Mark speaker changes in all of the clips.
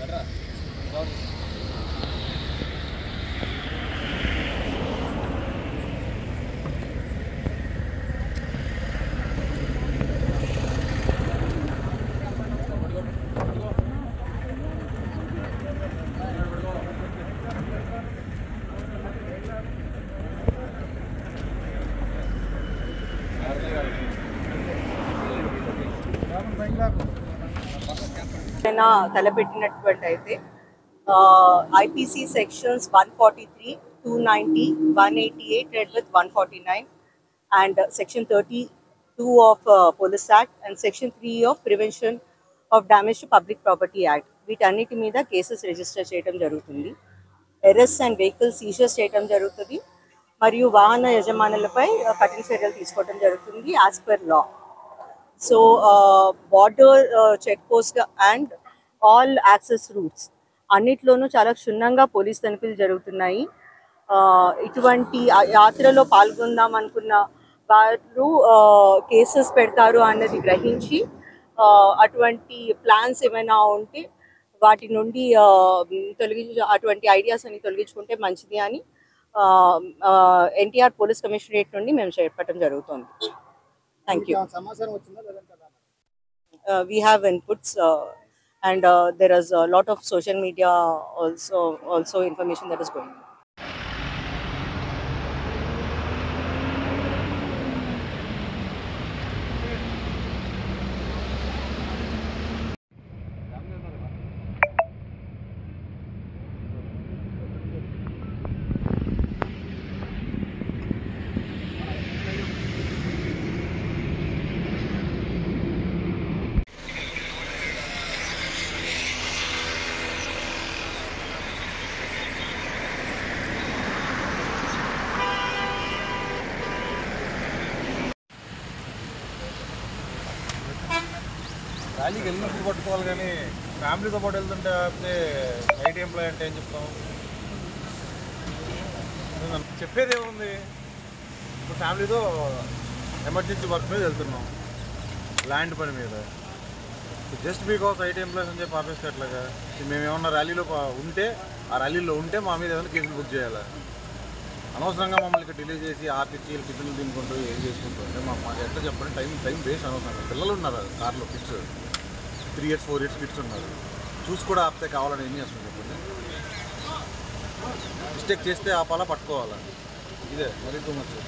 Speaker 1: ఆయన తలపెట్టినటువంటి అయితే IPC sections one forty three two ninety one eighty eight read with one forty nine and section thirty two of police act and section three of prevention of damage to public property act వీటన్నిటి మీద cases register చేయడం జరుగుతుంది arrest and vehicle scissors చేయడం జరుగుతుంది మరియు వాహన యజమానులపై uh, కఠిన చర్యలు తీసుకోవడం జరుగుతుంది as per law so border check post and all access routes అన్నిట్లోనూ చాలా క్షుణ్ణంగా పోలీస్ తనిఖీలు జరుగుతున్నాయి Uh, ఇటువంటి ఆ యాత్రలో పాల్గొందాం అనుకున్న వారు కేసెస్ పెడతారు అన్నది గ్రహించి uh, అటువంటి ప్లాన్స్ ఏమైనా ఉంటే వాటి నుండి తొలగించ అటువంటి ఐడియాస్ అని తొలగించుకుంటే మంచిది అని ఎన్టీఆర్ పోలీస్ కమిషనరేట్ నుండి మేము చెప్పడం జరుగుతుంది థ్యాంక్ యూ
Speaker 2: సమాచారం వచ్చిందా లేదంటే అలా?
Speaker 1: uh, we have inputs uh, and uh, there is a lot of social media also also information that is going on.
Speaker 3: ర్యాలీకి వెళ్ళినప్పుడు పట్టుకోవాలి కానీ ఫ్యామిలీతో పాటు వెళ్తుంటే ఆపితే ఐటీ ఎంప్లాయ్ అంటే ఏం చెప్తాం నేను చెప్పేది ఏముంది ఇప్పుడు ఫ్యామిలీతో ఎమర్జెన్సీ వర్క్ మీద వెళ్తున్నాం ల్యాండ్ పని మీద జస్ట్ బికాస్ ఐటీ ఎంప్లాయీస్ అని చెప్పి ఆపేస్తే ఎట్లాగా మేము ఏమన్నా ర్యాలీలో పా- ఉంటే ఆ ర్యాలీలో ఉంటే మా మీద ఏదైనా కేసులు బుక్ చేయాలా అనవసరంగా మమ్మల్ని ఇక్కడ డిలే చేసి ఆర్టీసీ టిఫిన్లు తినుకుంటూ ఏం చేసుకుంటూ అంటే మా మాకు ఎట్లా చెప్పండి టైం టైం వేస్ట్ అనవసరంగా పిల్లలు ఉన్నారు కార్లో kids three years four years kids ఉన్నారు చూసి కూడా ఆపితే కావాలని ఏం చేస్తాం చెప్పండి మిస్టేక్ చేస్తే ఆపాలా పట్టుకోవాలా ఇదే మరీ టూ మచ్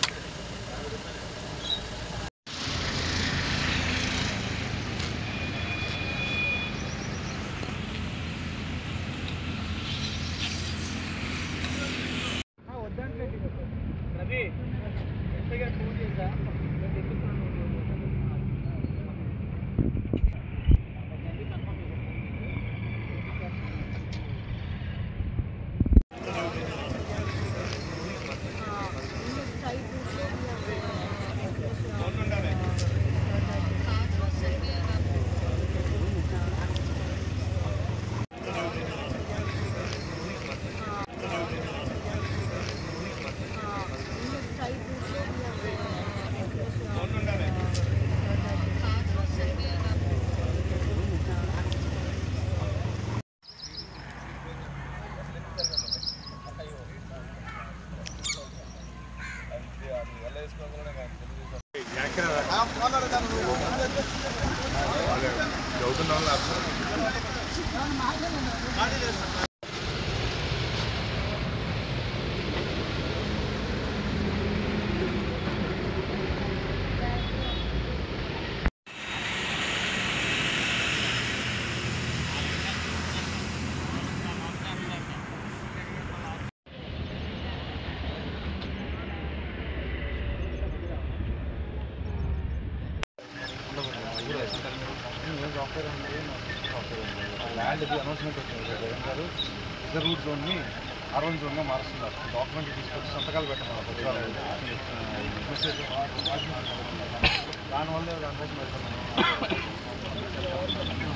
Speaker 3: ల్యాండ్ ఇది అనౌన్స్మెంట్ వచ్చింది sir Jagan garu reserve జోన్ని urban జోన్గా మారుస్తున్నారు డాక్యుమెంట్ తీసుకొచ్చి సంతకాలు పెట్టమన్నారు పత్రాలు మెసేజ్ దానివల్ల దానికోసం వెళ్తున్నాను